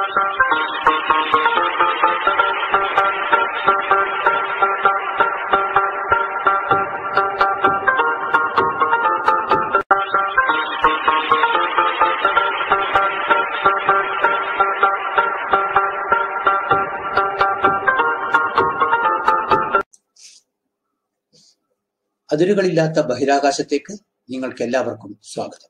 അതിരുകളില്ലാത്ത ബഹിരാകാശത്തേക്ക് നിങ്ങൾക്ക് എല്ലാവർക്കും സ്വാഗതം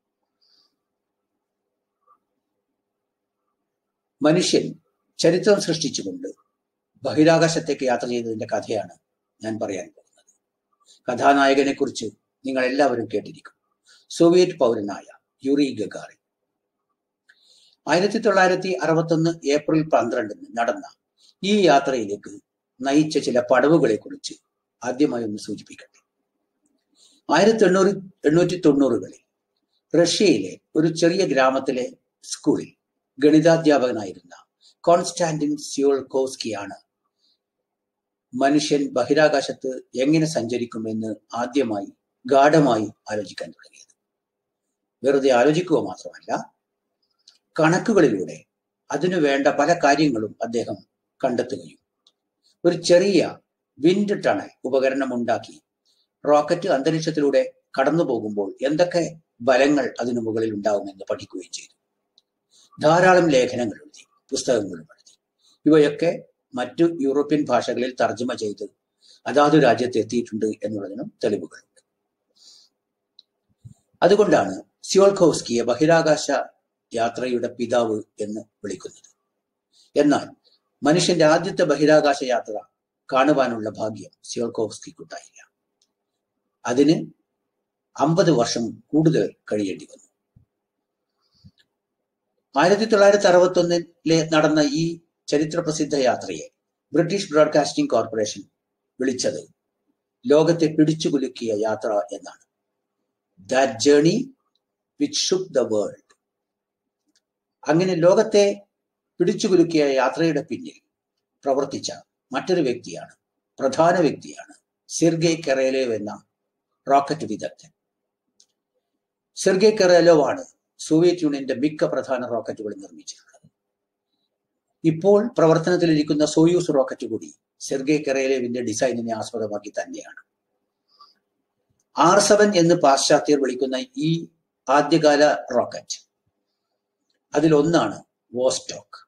മനുഷ്യൻ ചരിത്രം സൃഷ്ടിച്ചുകൊണ്ട് ബഹിരാകാശത്തേക്ക് യാത്ര ചെയ്തതിന്റെ കഥയാണ് ഞാൻ പറയാൻ പോകുന്നത് കഥാനായകനെ കുറിച്ച് നിങ്ങൾ എല്ലാവരും കേട്ടിരിക്കും സോവിയറ്റ് പൗരനായ യുറി ഗഗാറിൻ ആയിരത്തി തൊള്ളായിരത്തി അറുപത്തൊന്ന് ഏപ്രിൽ പന്ത്രണ്ടിന് നടന്ന ഈ യാത്രയിലേക്ക് നയിച്ച ചില പടവുകളെ കുറിച്ച് ആദ്യമായി ഒന്ന് സൂചിപ്പിക്കട്ടെ ആയിരത്തി എണ്ണൂറ് എണ്ണൂറ്റി തൊണ്ണൂറുകളിൽ റഷ്യയിലെ ഒരു ചെറിയ ഗ്രാമത്തിലെ സ്കൂളിൽ ഗണിതാധ്യാപകനായിരുന്ന കോൺസ്റ്റാന്റിൻ സിയോൾക്കോസ്കിയാണ് മനുഷ്യൻ ബഹിരാകാശത്ത് എങ്ങനെ സഞ്ചരിക്കുമെന്ന് ആദ്യമായി ഗാഠമായി ആലോചിക്കാൻ തുടങ്ങിയത് വെറുതെ ആലോചിക്കുക മാത്രമല്ല കണക്കുകളിലൂടെ അതിനു വേണ്ട പല കാര്യങ്ങളും അദ്ദേഹം കണ്ടെത്തുകയും ഒരു ചെറിയ വിൻഡ് ടണൽ ഉപകരണം ഉണ്ടാക്കി റോക്കറ്റ് അന്തരീക്ഷത്തിലൂടെ കടന്നു പോകുമ്പോൾ എന്തൊക്കെ ബലങ്ങൾ അതിനു മുകളിൽ ഉണ്ടാവുമെന്ന് പഠിക്കുകയും ചെയ്തു ധാരാളം ലേഖനങ്ങൾ എഴുതി പുസ്തകങ്ങളും എഴുതി ഇവയൊക്കെ മറ്റു യൂറോപ്യൻ ഭാഷകളിൽ തർജ്ജമ ചെയ്ത് അതാതു രാജ്യത്ത് എത്തിയിട്ടുണ്ട് എന്നുള്ളതിനും തെളിവുകളുണ്ട് അതുകൊണ്ടാണ് സിയോൾഖോസ്കിയെ ബഹിരാകാശ യാത്രയുടെ പിതാവ് എന്ന് വിളിക്കുന്നത് എന്നാൽ മനുഷ്യന്റെ ആദ്യത്തെ ബഹിരാകാശ യാത്ര കാണുവാനുള്ള ഭാഗ്യം സിയോൾക്കോവ്സ്കിക്കുണ്ടായില്ല അതിന് അമ്പത് വർഷം കൂടുതൽ കഴിയേണ്ടി വന്നു ആയിരത്തി തൊള്ളായിരത്തി അറുപത്തി ഒന്നിലെ നടന്ന ഈ ചരിത്ര പ്രസിദ്ധ യാത്രയെ ബ്രിട്ടീഷ് ബ്രോഡ്കാസ്റ്റിംഗ് കോർപ്പറേഷൻ വിളിച്ചത് ലോകത്തെ പിടിച്ചുകുലുക്കിയ യാത്ര എന്നാണ് that journey which shook the world അങ്ങനെ ലോകത്തെ പിടിച്ചുകുലുക്കിയ യാത്രയുടെ പിന്നിൽ പ്രവർത്തിച്ച മറ്റൊരു വ്യക്തിയാണ് പ്രധാന വ്യക്തിയാണ് സിർഗെ കെറേലേവ് എന്ന റോക്കറ്റ് വിദഗ്ധൻ സിർഗെ കെറേലോവ് ആണ് സോവിയറ്റ് യൂണിയന്റെ മിക്ക പ്രധാന റോക്കറ്റുകൾ നിർമ്മിച്ചിട്ടുള്ളത് ഇപ്പോൾ പ്രവർത്തനത്തിലിരിക്കുന്ന സോയൂസ് റോക്കറ്റ് കൂടി സെർഗെ കെറേലേവിന്റെ ഡിസൈനിനെ ആസ്പദമാക്കി തന്നെയാണ് ആർ സെവൻ എന്ന് പാശ്ചാത്യർ വിളിക്കുന്ന ഈ ആദ്യകാല റോക്കറ്റ് അതിലൊന്നാണ് വോസ്റ്റോക്ക്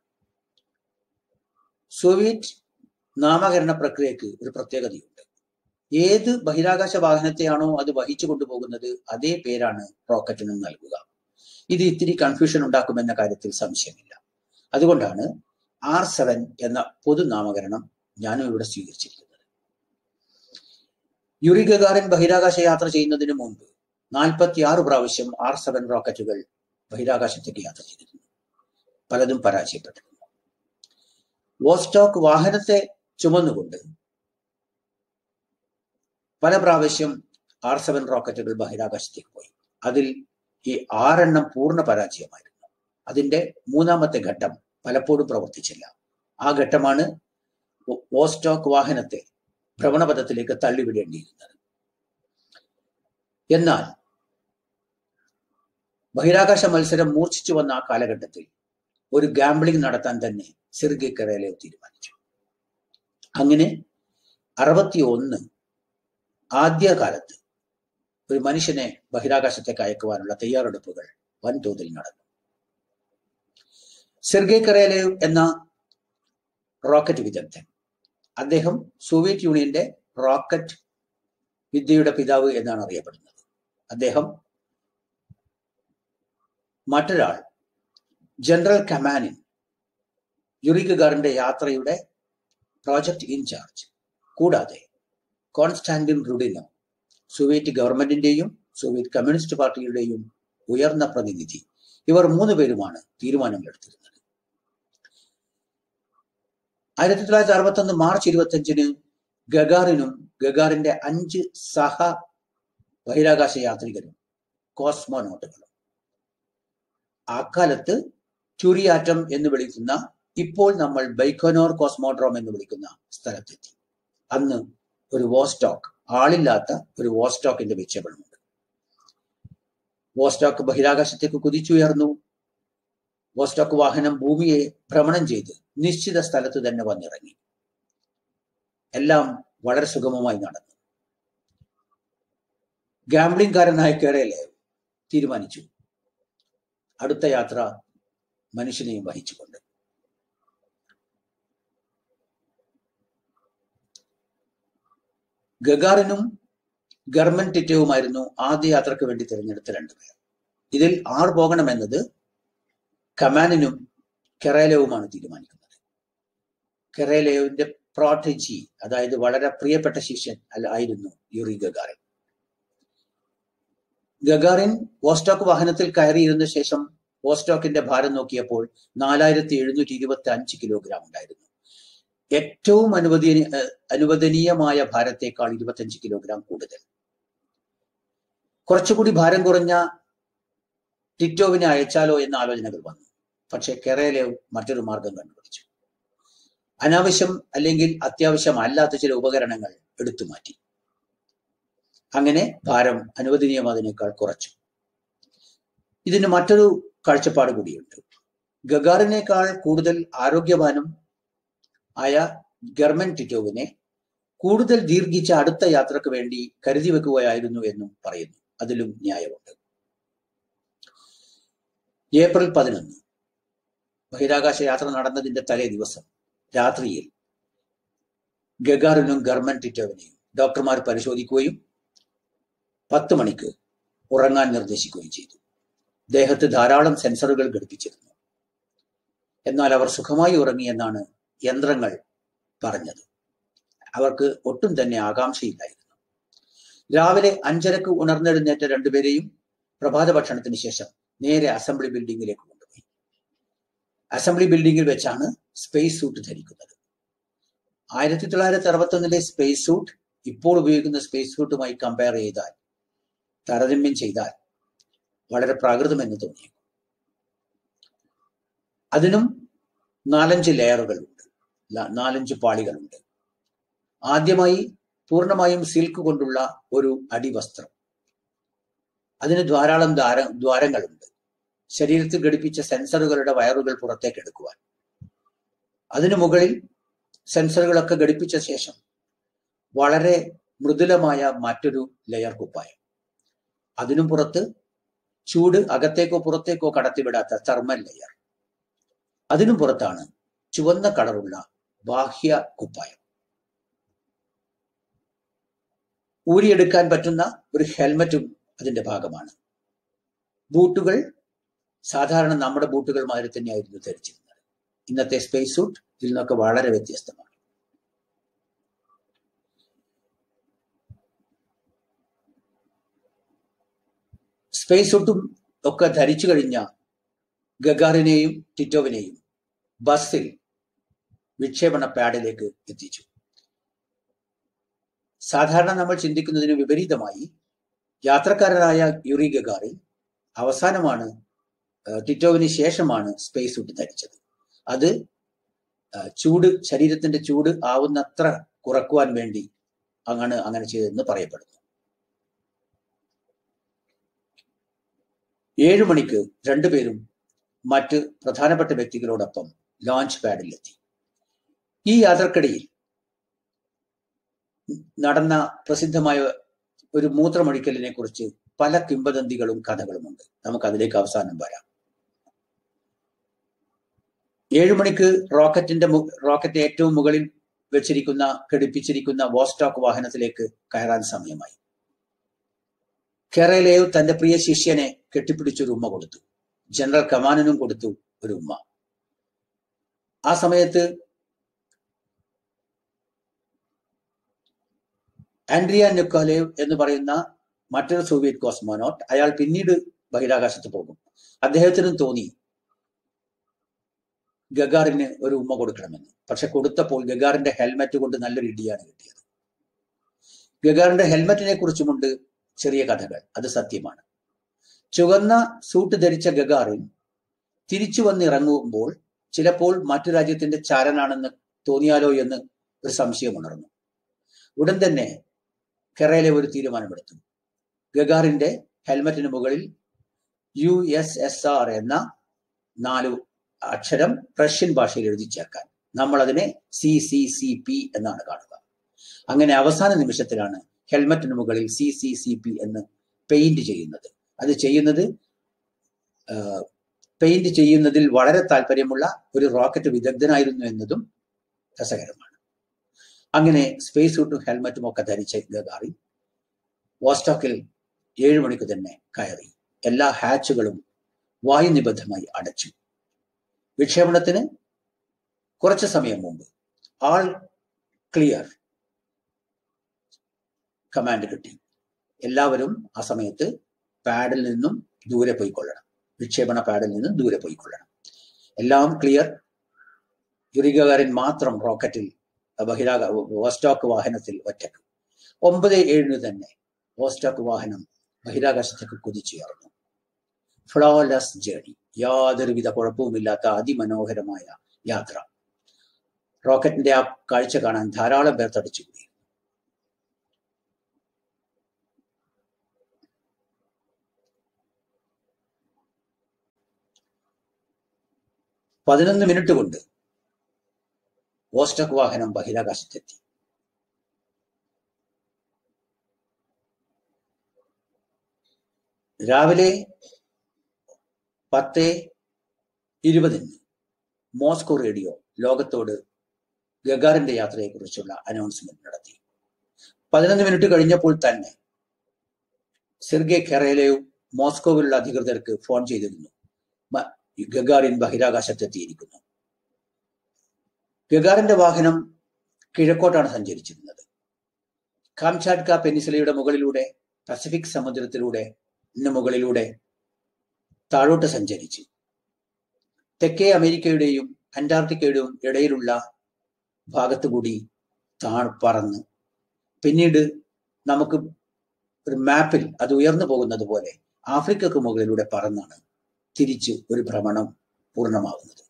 സോവിയറ്റ് നാമകരണ പ്രക്രിയക്ക് ഒരു പ്രത്യേകതയുണ്ട് ഏത് ബഹിരാകാശ വാഹനത്തെയാണോ അത് വഹിച്ചു കൊണ്ടുപോകുന്നത് അതേ പേരാണ് റോക്കറ്റിനും നൽകുക ഇത് ഇത്തിരി കൺഫ്യൂഷൻ ഉണ്ടാക്കുമെന്ന കാര്യത്തിൽ സംശയമില്ല അതുകൊണ്ടാണ് ആർ സെവൻ എന്ന പൊതുനാമകരണം ഞാനും ഇവിടെ സ്വീകരിച്ചിരിക്കുന്നത് യുറി ഗഗാറിൻ ബഹിരാകാശ യാത്ര ചെയ്യുന്നതിന് മുമ്പ് നാൽപ്പത്തി ആറ് പ്രാവശ്യം ആർ സെവൻ റോക്കറ്റുകൾ ബഹിരാകാശത്തേക്ക് യാത്ര ചെയ്തിരുന്നു പലതും പരാജയപ്പെട്ടിരുന്നു വോസ്റ്റോക്ക് വാഹനത്തെ ചുമന്നുകൊണ്ട് പല പ്രാവശ്യം ആർ സെവൻ റോക്കറ്റുകൾ ബഹിരാകാശത്തേക്ക് പോയി അതിൽ ഈ ആറെണ്ണം പൂർണ്ണ പരാജയമായിരുന്നു അതിന്റെ മൂന്നാമത്തെ ഘട്ടം പലപ്പോഴും പ്രവർത്തിച്ചില്ല ആ ഘട്ടമാണ് വോസ്റ്റോക്ക് വാഹനത്തെ ഭ്രമണപഥത്തിലേക്ക് തള്ളിവിടേണ്ടിയിരുന്നത് എന്നാൽ ബഹിരാകാശ മത്സരം മൂർച്ഛിച്ചു വന്ന ആ കാലഘട്ടത്തിൽ ഒരു ഗാംബ്ലിംഗ് നടത്താൻ തന്നെ സിർഗി കരേലേവ് തീരുമാനിച്ചു അങ്ങനെ അറുപത്തി ഒന്ന് ആദ്യകാലത്ത് ഒരു മനുഷ്യനെ ബഹിരാകാശത്തേക്ക് അയക്കുവാനുള്ള തയ്യാറെടുപ്പുകൾ വൻതോതിൽ നടന്നു സെർഗെ കരേലേവ് എന്ന റോക്കറ്റ് വിദഗ്ധൻ അദ്ദേഹം സോവിയറ്റ് യൂണിയന്റെ റോക്കറ്റ് വിദ്യയുടെ പിതാവ് എന്നാണ് അറിയപ്പെടുന്നത് അദ്ദേഹം മറ്റൊരാൾ ജനറൽ കമാനിൻ യുറി ഗഗാറിന്റെ യാത്രയുടെ പ്രോജക്ട് ഇൻചാർജ് കൂടാതെ കോൺസ്റ്റാന്റിൻ റുഡിനോ സോവിയറ്റ് ഗവൺമെന്റിന്റെയും സോവിയറ്റ് കമ്മ്യൂണിസ്റ്റ് പാർട്ടിയുടെയും ഉയർന്ന പ്രതിനിധി ഇവർ മൂന്ന് പേരുമാണ് തീരുമാനങ്ങൾ എടുത്തിരുന്നത് ആയിരത്തി തൊള്ളായിരത്തി അറുപത്തി ഒന്ന് മാർച്ച് ഇരുപത്തി അഞ്ചിന് ഗഗാറിനും ഗഗാറിന്റെ അഞ്ച് സഹ ബഹിരാകാശ യാത്രികരും കോസ്മോനോട്ടുകളും അക്കാലത്ത് ട്യൂറിയാറ്റം എന്ന് വിളിക്കുന്ന ഇപ്പോൾ നമ്മൾ ബൈക്കോനോർ കോസ്മോഡ്രോം എന്ന് വിളിക്കുന്ന സ്ഥലത്തെത്തി അന്ന് ഒരു വോസ്റ്റോക്ക് ആളില്ലാത്ത ഒരു വോസ്റ്റോക്കിന്റെ വിക്ഷേപണമുണ്ട്. 'വോസ്റ്റോക്ക്' ബഹിരാകാശത്തേക്ക് കുതിച്ചുയർന്നു. വോസ്റ്റോക്ക് വാഹനം ഭൂമിയെ ഭ്രമണം ചെയ്ത് നിശ്ചിത സ്ഥലത്ത് തന്നെ വന്നിറങ്ങി എല്ലാം വളരെ സുഗമമായി നടന്നു ഗാംബ്ലിംഗ്കാരനായ കേരള തീരുമാനിച്ചു അടുത്ത യാത്ര മനുഷ്യനെയും വഹിച്ചുകൊണ്ട് ഗഗാറിനും ഗർമൻ ടിറ്റവുമായിരുന്നു ആദ്യ യാത്രക്ക് വേണ്ടി തിരഞ്ഞെടുത്ത രണ്ടുപേർ ഇതിൽ ആർ പോകണമെന്നത് കമാനിനും കെറേലവുമാണ് തീരുമാനിക്കുന്നത് കെറേലയുടെ പ്രോട്ടജി അതായത് വളരെ പ്രിയപ്പെട്ട ശിഷ്യൻ അല്ല ആയിരുന്നു യുറി ഗഗാറിൻ ഗഗാറിൻ വോസ്റ്റോക്ക് വാഹനത്തിൽ കയറിയിരുന്ന ശേഷം വോസ്റ്റോക്കിന്റെ ഭാരം നോക്കിയപ്പോൾ നാലായിരത്തി എഴുന്നൂറ്റി ഇരുപത്തി അഞ്ച് കിലോഗ്രാം ഉണ്ടായിരുന്നു ഏറ്റവും അനുവദനീയ അനുവദനീയമായ ഭാരത്തേക്കാൾ ഇരുപത്തഞ്ച് കിലോഗ്രാം കൂടുതൽ കുറച്ചുകൂടി ഭാരം കുറഞ്ഞ ടിറ്റോവിനെ അയച്ചാലോ എന്ന ആലോചനകൾ വന്നു പക്ഷെ കെറേലെ മറ്റൊരു മാർഗം കണ്ടുപിടിച്ചു അനാവശ്യം അല്ലെങ്കിൽ അത്യാവശ്യം അല്ലാത്ത ചില ഉപകരണങ്ങൾ എടുത്തു മാറ്റി അങ്ങനെ ഭാരം അനുവദനീയമാതിനേക്കാൾ കുറച്ചു ഇതിന് മറ്റൊരു കാഴ്ചപ്പാട് കൂടിയുണ്ട് ഗഗാറിനേക്കാൾ കൂടുതൽ ആരോഗ്യവാനും ആയ ഗർമൻ ടിറ്റോവിനെ കൂടുതൽ ദീർഘിച്ച അടുത്ത യാത്രക്ക് വേണ്ടി കരുതി വെക്കുകയായിരുന്നു എന്നും പറയുന്നു അതിലും ന്യായമുണ്ട് ഏപ്രിൽ പതിനൊന്ന് ബഹിരാകാശ യാത്ര നടന്നതിന്റെ തലേ ദിവസം രാത്രിയിൽ ഗഗാറിനും ഗർമൻ ടിറ്റോവിനെയും ഡോക്ടർമാർ പരിശോധിക്കുകയും പത്ത് മണിക്ക് ഉറങ്ങാൻ നിർദ്ദേശിക്കുകയും ചെയ്തു ദേഹത്ത് ധാരാളം സെൻസറുകൾ ഘടിപ്പിച്ചിരുന്നു എന്നാൽ അവർ സുഖമായി ഉറങ്ങിയെന്നാണ് യന്ത്രങ്ങൾ പറഞ്ഞത് അവർക്ക് ഒട്ടും തന്നെ ആകാംക്ഷയില്ലായിരുന്നു രാവിലെ അഞ്ചരക്ക് ഉണർന്നെഴുന്നേറ്റ രണ്ടുപേരെയും പ്രഭാത ഭക്ഷണത്തിന് ശേഷം നേരെ അസംബ്ലി ബിൽഡിംഗിലേക്ക് കൊണ്ടുപോയി അസംബ്ലി ബിൽഡിംഗിൽ വെച്ചാണ് സ്പേസ് സൂട്ട് ധരിക്കുന്നത് ആയിരത്തി തൊള്ളായിരത്തി അറുപത്തി ഒന്നിലെ സ്പേസ് സൂട്ട് ഇപ്പോൾ ഉപയോഗിക്കുന്ന സ്പേസ് സൂട്ടുമായി കമ്പയർ ചെയ്താൽ താരതമ്യം ചെയ്താൽ വളരെ പ്രാകൃതമെന്ന് തോന്നി അതിനും നാലഞ്ച് ലെയറുകളുണ്ട് നാലഞ്ച് പാളികളുണ്ട് ആദ്യമായി പൂർണ്ണമായും സിൽക്ക് കൊണ്ടുള്ള ഒരു അടിവസ്ത്രം അതിന് ധാരാളം ദ്വാര ദ്വാരങ്ങളുണ്ട് ശരീരത്തിൽ ഘടിപ്പിച്ച സെൻസറുകളുടെ വയറുകൾ പുറത്തേക്ക് എടുക്കുവാൻ അതിനു മുകളിൽ സെൻസറുകളൊക്കെ ഘടിപ്പിച്ച ശേഷം വളരെ മൃദുലമായ മറ്റൊരു ലെയർ കുപ്പായം അതിനും പുറത്ത് ചൂട് അകത്തേക്കോ പുറത്തേക്കോ കടത്തിവിടാത്ത തെർമൽ ലെയർ അതിനും പുറത്താണ് ചുവന്ന കളറുള്ള ബാഹ്യ കുപ്പായം ഊരിയെടുക്കാൻ പറ്റുന്ന ഒരു ഹെൽമറ്റും അതിന്റെ ഭാഗമാണ് ബൂട്ടുകൾ സാധാരണ നമ്മുടെ ബൂട്ടുകൾ മാതിരി തന്നെയായിരുന്നു ധരിച്ചിരുന്നത് ഇന്നത്തെ സ്പേസ് സൂട്ട് ഇതിൽ നിന്നൊക്കെ വളരെ വ്യത്യസ്തമാണ് സ്പേസ് സൂട്ടും ഒക്കെ ധരിച്ചു കഴിഞ്ഞ ഗഗാറിനെയും ടിറ്റോവിനെയും ബസ്സിൽ വിക്ഷേപണ പാഡിലേക്ക് എത്തിച്ചു സാധാരണ നമ്മൾ ചിന്തിക്കുന്നതിന് വിപരീതമായി യാത്രക്കാരനായ യുറി ഗഗാറിൻ അവസാനമാണ് ടിറ്റോവിന് ശേഷമാണ് സ്പേസ് സൂട്ട് ധരിച്ചത് അത് ചൂട് ശരീരത്തിന്റെ ചൂട് ആവുന്നത്ര കുറക്കുവാൻ വേണ്ടി അങ്ങനെ അങ്ങനെ ചെയ്തതെന്ന് പറയപ്പെടുന്നു ഏഴു മണിക്ക് രണ്ടുപേരും മറ്റ് പ്രധാനപ്പെട്ട വ്യക്തികളോടൊപ്പം ലോഞ്ച് പാഡിലെത്തി ഈ യാത്രക്കിടയിൽ നടന്ന പ്രസിദ്ധമായ ഒരു മൂത്രമൊഴിക്കലിനെ കുറിച്ച് പല കിംവദന്തികളും കഥകളുമുണ്ട് നമുക്ക് അതിലേക്ക് അവസാനം വരാം ഏഴു മണിക്ക് റോക്കറ്റിന്റെ റോക്കറ്റ് ഏറ്റവും മുകളിൽ വെച്ചിരിക്കുന്ന ഘടിപ്പിച്ചിരിക്കുന്ന വോസ്റ്റോക്ക് വാഹനത്തിലേക്ക് കയറാൻ സമയമായി കേരളേവ് തന്റെ പ്രിയ ശിഷ്യനെ കെട്ടിപ്പിടിച്ചൊരു ഉമ്മ കൊടുത്തു ജനറൽ കമാനനും കൊടുത്തു ഒരു ഉമ്മ ആ സമയത്ത് ആൻഡ്രിയ നുക്കാലേവ് എന്ന് പറയുന്ന മറ്റൊരു സോവിയറ്റ് കോസ്മോനോട്ട് അയാൾ പിന്നീട് ബഹിരാകാശത്ത് പോകും അദ്ദേഹത്തിനും തോന്നി ഗഗാറിന് ഒരു ഉമ്മ കൊടുക്കണമെന്ന് പക്ഷെ കൊടുത്തപ്പോൾ ഗഗാറിന്റെ ഹെൽമറ്റ് കൊണ്ട് നല്ലൊരു ഇടിയാണ് കിട്ടിയത് ഗഗാറിന്റെ ഹെൽമറ്റിനെ കുറിച്ചുമുണ്ട് ചെറിയ കഥകൾ അത് സത്യമാണ് ചുവന്ന സൂട്ട് ധരിച്ച ഗഗാറിൻ തിരിച്ചു വന്നിറങ്ങുമ്പോൾ ചിലപ്പോൾ മറ്റു രാജ്യത്തിന്റെ ചാരനാണെന്ന് തോന്നിയാലോ എന്ന് ഒരു സംശയം ഉണർന്നു ഉടൻ തന്നെ കെറയിലെ ഒരു തീരുമാനമെടുത്തു ഗഗാറിന്റെ ഹെൽമറ്റിന് മുകളിൽ യു എസ് എസ് ആർ എന്ന നാല് അക്ഷരം റഷ്യൻ ഭാഷയിൽ എഴുതി ചേർക്കാൻ നമ്മൾ അതിനെ സി സി സി പി എന്നാണ് കാണുക അങ്ങനെ അവസാന നിമിഷത്തിലാണ് ഹെൽമറ്റിന് മുകളിൽ സി സി സി പി എന്ന് പെയിന്റ് ചെയ്യുന്നത് അത് ചെയ്യുന്നത് പെയിന്റ് ചെയ്യുന്നതിൽ വളരെ താല്പര്യമുള്ള ഒരു റോക്കറ്റ് വിദഗ്ധനായിരുന്നു എന്നതും രസകരമാണ് അങ്ങനെ സ്പേസ് സൂട്ടും ഹെൽമറ്റും ഒക്കെ ധരിച്ച ഗഗാറിൻ വോസ്റ്റോക്കിൽ ഏഴു മണിക്ക് തന്നെ കയറി എല്ലാ ഹാച്ചുകളും വായുനിബദ്ധമായി അടച്ചു വിക്ഷേപണത്തിന് കുറച്ച് സമയം മുമ്പ് ആൾ ക്ലിയർ കമാൻഡ് കിട്ടി എല്ലാവരും ആ സമയത്ത് പാഡിൽ നിന്നും ദൂരെ പോയിക്കൊള്ളണം വിക്ഷേപണ പാഡിൽ നിന്നും ദൂരെ പോയിക്കൊള്ളണം എല്ലാം ക്ലിയർ യുറിഗകാരൻ മാത്രം റോക്കറ്റിൽ ബഹിരാക വോസ്റ്റോക്ക് വാഹനത്തിൽ ഒറ്റക്ക് ഒമ്പത് ഏഴിന് തന്നെ വോസ്റ്റോക്ക് വാഹനം ബഹിരാകാശത്തേക്ക് കുതിച്ചുയർന്നു ഫ്ലോലെസ് ജേണി യാതൊരുവിധ കുഴപ്പവുമില്ലാത്ത അതിമനോഹരമായ യാത്ര റോക്കറ്റിന്റെ ആ കാഴ്ച കാണാൻ ധാരാളം പേർ തടിച്ചുകൂടി പതിനൊന്ന് മിനിറ്റ് കൊണ്ട് വോസ്റ്റോക്ക് വാഹനം ബഹിരാകാശത്തെത്തി രാവിലെ പത്ത് ഇരുപതിന് മോസ്കോ റേഡിയോ ലോകത്തോട് ഗഗാറിന്റെ യാത്രയെക്കുറിച്ചുള്ള അനൗൺസ്മെന്റ് നടത്തി പതിനൊന്ന് മിനിറ്റ് കഴിഞ്ഞപ്പോൾ തന്നെ സെർഗെ കെറേലയും മോസ്കോവിലുള്ള അധികൃതർക്ക് ഫോൺ ചെയ്തിരുന്നു ഗഗാറിൻ ബഹിരാകാശത്തെത്തിയിരിക്കുന്നു ഗഗാറിന്റെ വാഹനം കിഴക്കോട്ടാണ് സഞ്ചരിച്ചിരുന്നത് കാംചാട്ക പെനിസിലയുടെ മുകളിലൂടെ പസഫിക് സമുദ്രത്തിലൂടെ മുകളിലൂടെ താഴോട്ട് സഞ്ചരിച്ച് തെക്കേ അമേരിക്കയുടെയും അന്റാർട്ടിക്കയുടെയും ഇടയിലുള്ള ഭാഗത്തുകൂടി താ പറന്ന് പിന്നീട് നമുക്ക് ഒരു മാപ്പിൽ അത് ഉയർന്നു പോകുന്നത് പോലെ ആഫ്രിക്കക്ക് മുകളിലൂടെ പറന്നാണ് തിരിച്ച് ഒരു ഭ്രമണം പൂർണ്ണമാകുന്നത്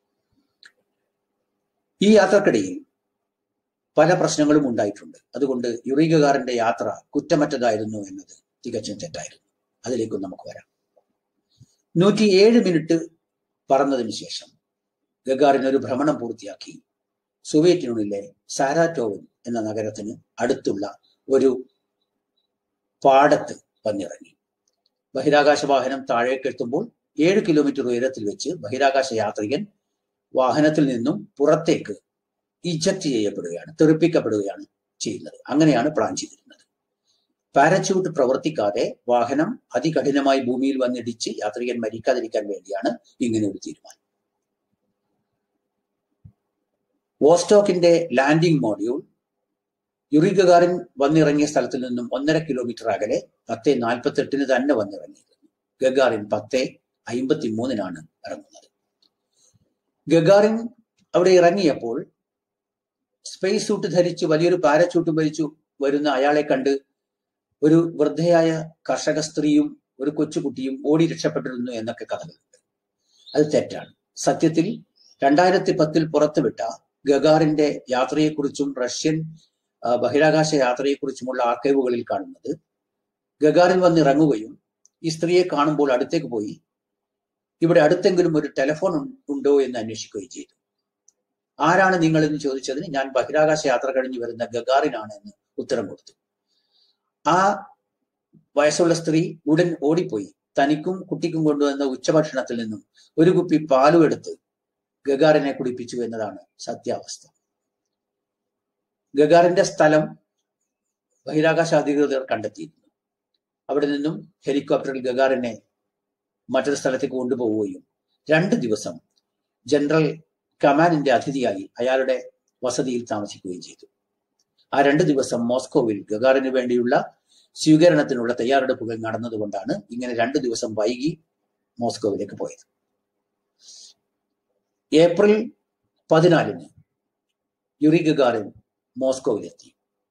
ഈ യാത്രക്കിടയിൽ പല പ്രശ്നങ്ങളും ഉണ്ടായിട്ടുണ്ട് അതുകൊണ്ട് യുറീഗകാരന്റെ യാത്ര കുറ്റമറ്റതായിരുന്നു എന്നത് തികച്ചും തെറ്റായിരുന്നു അതിലേക്കും നമുക്ക് വരാം നൂറ്റി ഏഴ് മിനിറ്റ് പറന്നതിന് ശേഷം ഗഗാറിൻ ഒരു ഭ്രമണം പൂർത്തിയാക്കി സോവിയറ്റ് യൂണിയനിലെ സാരാറ്റോവിൻ എന്ന നഗരത്തിന് അടുത്തുള്ള ഒരു പാടത്ത് വന്നിറങ്ങി ബഹിരാകാശ വാഹനം താഴേക്ക് എത്തുമ്പോൾ ഏഴ് കിലോമീറ്റർ ഉയരത്തിൽ വെച്ച് ബഹിരാകാശ യാത്രികൻ വാഹനത്തിൽ നിന്നും പുറത്തേക്ക് ഇജക്ട് ചെയ്യപ്പെടുകയാണ് തെറിപ്പിക്കപ്പെടുകയാണ് ചെയ്യുന്നത് അങ്ങനെയാണ് പ്ലാൻ ചെയ്തിരുന്നത് പാരച്യൂട്ട് പ്രവർത്തിക്കാതെ വാഹനം അതികഠിനമായി ഭൂമിയിൽ വന്നിടിച്ച് യാത്രികൻ മരിക്കാതിരിക്കാൻ വേണ്ടിയാണ് ഇങ്ങനെ ഒരു തീരുമാനം വോസ്റ്റോക്കിന്റെ ലാൻഡിംഗ് മോഡ്യൂൾ യുറിഗകാരൻ വന്നിറങ്ങിയ സ്ഥലത്തിൽ നിന്നും ഒന്നര കിലോമീറ്റർ അകലെ പത്ത് നാൽപ്പത്തി എട്ടിന് തന്നെ വന്നിറങ്ങിയിരുന്നു ഗഗാറിൻ പത്ത് അയിമ്പത്തി മൂന്നിനാണ് ഇറങ്ങുന്നത് ഗഗാറിൻ അവിടെ ഇറങ്ങിയപ്പോൾ സ്പേസ് സൂട്ട് ധരിച്ച് വലിയൊരു പാരച്യൂട്ട് ഭരിച്ചു വരുന്ന അയാളെ കണ്ട് ഒരു വൃദ്ധയായ കർഷക സ്ത്രീയും ഒരു കൊച്ചുകുട്ടിയും ഓടി രക്ഷപ്പെട്ടിരുന്നു എന്നൊക്കെ കഥകളുണ്ട് അത് തെറ്റാണ് സത്യത്തിൽ രണ്ടായിരത്തി പത്തിൽ പുറത്തുവിട്ട ഗഗാറിന്റെ യാത്രയെക്കുറിച്ചും റഷ്യൻ ബഹിരാകാശ യാത്രയെക്കുറിച്ചുമുള്ള ആർക്കൈവുകളിൽ കാണുന്നത് ഗഗാറിൻ വന്നിറങ്ങുകയും ഈ സ്ത്രീയെ കാണുമ്പോൾ അടുത്തേക്ക് പോയി ഇവിടെ അടുത്തെങ്കിലും ഒരു ടെലിഫോൺ ഉണ്ടോ എന്ന് അന്വേഷിക്കുകയും ചെയ്തു ആരാണ് നിങ്ങൾ എന്ന് ചോദിച്ചതിന് ഞാൻ ബഹിരാകാശ യാത്ര കഴിഞ്ഞ് വരുന്ന ഗഗാറിനാണ് എന്ന് ഉത്തരം കൊടുത്തു ആ വയസ്സുള്ള സ്ത്രീ ഉടൻ ഓടിപ്പോയി തനിക്കും കുട്ടിക്കും കൊണ്ടുവന്ന ഉച്ചഭക്ഷണത്തിൽ നിന്നും ഒരു കുപ്പി പാലും എടുത്ത് ഗഗാറിനെ കുടിപ്പിച്ചു എന്നതാണ് സത്യാവസ്ഥ ഗഗാറിന്റെ സ്ഥലം ബഹിരാകാശ അധികൃതർ കണ്ടെത്തിയിരുന്നു അവിടെ നിന്നും ഹെലികോപ്റ്ററിൽ ഗഗാറിനെ മറ്റൊരു സ്ഥലത്തേക്ക് കൊണ്ടുപോവുകയും രണ്ട് ദിവസം ജനറൽ കമാനിന്റെ അതിഥിയായി അയാളുടെ വസതിയിൽ താമസിക്കുകയും ചെയ്തു ആ രണ്ട് ദിവസം മോസ്കോവിൽ ഗഗാറിന് വേണ്ടിയുള്ള സ്വീകരണത്തിനുള്ള തയ്യാറെടുപ്പുകൾ നടന്നതുകൊണ്ടാണ് ഇങ്ങനെ രണ്ട് ദിവസം വൈകി മോസ്കോവിലേക്ക് പോയത് ഏപ്രിൽ പതിനാലിന് യുറി ഗഗാറിൻ മോസ്കോവിലെത്തി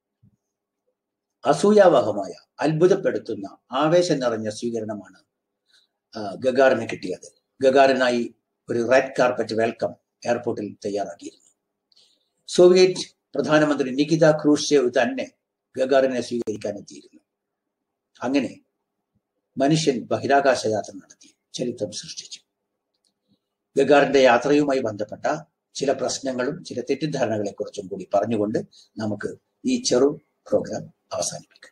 അസൂയാവഹമായ അത്ഭുതപ്പെടുത്തുന്ന ആവേശം നിറഞ്ഞ സ്വീകരണമാണ് ഗഗാറിന് കിട്ടിയത് ഗഗാറിനായി ഒരു റെഡ് കാർപ്പറ്റ് വെൽക്കം എയർപോർട്ടിൽ തയ്യാറാക്കിയിരുന്നു സോവിയറ്റ് പ്രധാനമന്ത്രി നികിത ക്രൂഷേവ് തന്നെ ഗഗാറിനെ സ്വീകരിക്കാൻ എത്തിയിരുന്നു അങ്ങനെ മനുഷ്യൻ ബഹിരാകാശ യാത്ര നടത്തി ചരിത്രം സൃഷ്ടിച്ചു ഗഗാറിന്റെ യാത്രയുമായി ബന്ധപ്പെട്ട ചില പ്രശ്നങ്ങളും ചില തെറ്റിദ്ധാരണകളെ കുറിച്ചും കൂടി പറഞ്ഞുകൊണ്ട് നമുക്ക് ഈ ചെറു പ്രോഗ്രാം അവസാനിപ്പിക്കാം